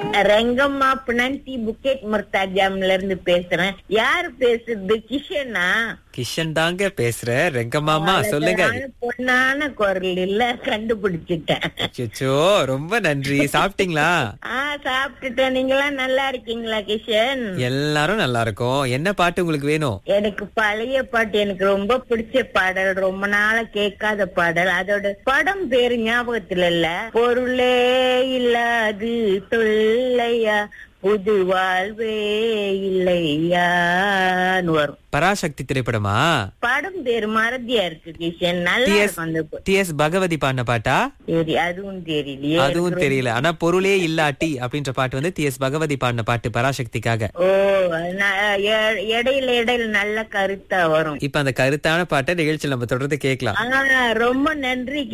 ரெங்கம்மா பினான்சி புக்கெட் முர்தாஜாம்ல இருந்து பேசுறேன் யாரு பேசுறது கிஷனா கிஷன் தாங்க பேசுற ரெங்கம்மாமா சொல்லுங்க அழகான பொண்ணான குரல் இல்ல கண்டுபிடிச்சிட்டேன் அச்சோ ரொம்ப நன்றி சாப்பிட்டீங்களா ஆ சாப்பிட்டுட்டேன் நீங்களாம் நல்லா இருக்கீங்களா கிஷன் எல்லாரும் நல்லா இருக்கோம் என்ன பாட்டு உங்களுக்கு வேணும் எனக்கு பழைய பாட்டு எனக்கு ரொம்ப பிடிச்ச பாடல் ரொம்ப நாளா கேட்காத பாடல் அதோட படம் பேரு ஞாபகத்துல இல்ல பொருளே இல்லாது தொல்லையா புது வாழ்வே இல்லையான்னு வரும் பராசக்தி திரைப்படமா படம் பேரு மறதியா இருக்கு கிஷன் நல்லா டிஎஸ் இருக்கும் அந்த ப- டி எஸ் பகவதி பாடின பாட்டா சரி அதுவும் தெரியலையே அதுவும் தெரியல ஆனா பொருளே இல்லாட்டி அப்படின்ற பாட்டு வந்து டி எஸ் பகவதி பாடின பாட்டு பராசக்திக்காக ஓ ந- எ- இடையில இடையில நல்ல கருத்தா வரும் இப்ப அந்த கருத்தான பாட்டை நிகழ்ச்சியில் நம்ம தொடர்ந்து கேட்கலாம் ஆ ரொம்ப நன்றி